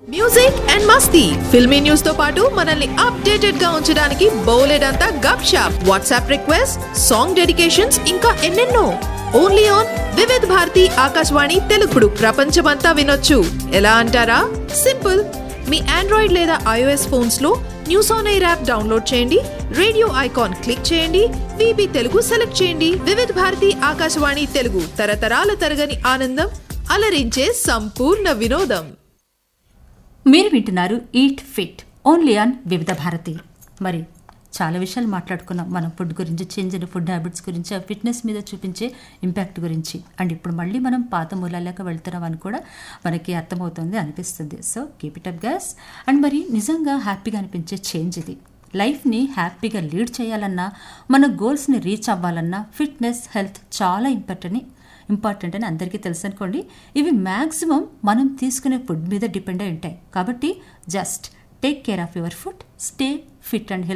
music and మస్తీ filmy news తో పాటు మనల్ని అప్డేటెడ్ గా ఉంచడానికి బోలెడంతా గప్ షాప్ వాట్సాప్ రిక్వెస్ట్ సాంగ్ డెడికేషన్స్ ఇంకా ఎన్నెన్నో ఓన్లీ ఆన్ వివిధ్ భారతి ఆకాశవాణి తెలుగుడు ప్రపంచమంతా వినొచ్చు ఎలా అంటారా సింపుల్ మీ ఆండ్రాయిడ్ లేదా ఐఓఎస్ ఫోన్స్ లో news on air app download చేయండి రేడియో ఐకాన్ క్లిక్ చేయండి విబి తెలుగు సెలెక్ట్ చేయండి వివిధ్ భారతి ఆకాశవాణి తెలుగు తరతరాల తరగని ఆనందం అలరించే సంపూర్ణ వినోదం మీరు వింటున్నారు ఈట్ ఫిట్ ఓన్లీ ఆన్ వివిధ భారతి మరి చాలా విషయాలు మాట్లాడుకున్నాం మనం ఫుడ్ గురించి చేంజ్ అయిన ఫుడ్ హ్యాబిట్స్ గురించి ఆ ఫిట్నెస్ మీద చూపించే ఇంపాక్ట్ గురించి అండ్ ఇప్పుడు మళ్ళీ మనం పాత మూలాలకు వెళ్తున్నాం అని కూడా మనకి అర్థమవుతుంది అనిపిస్తుంది so keep it up guys and మరి నిజంగా హ్యాపీగా అనిపించే చేంజ్ ఇది లైఫ్ని హ్యాపీగా లీడ్ చేయాలన్నా మన గోల్స్ని రీచ్ అవ్వాలన్నా ఫిట్నెస్ హెల్త్ చాలా ఇంపార్టెంట్ ఇంపార్టెంట్ అని అందరికీ తెలుసు అనుకోండి ఇవి మ్యాక్సిమం మనం తీసుకునే ఫుడ్ మీద డిపెండ్ అయి ఉంటాయి కాబట్టి just take care of your food stay fit and health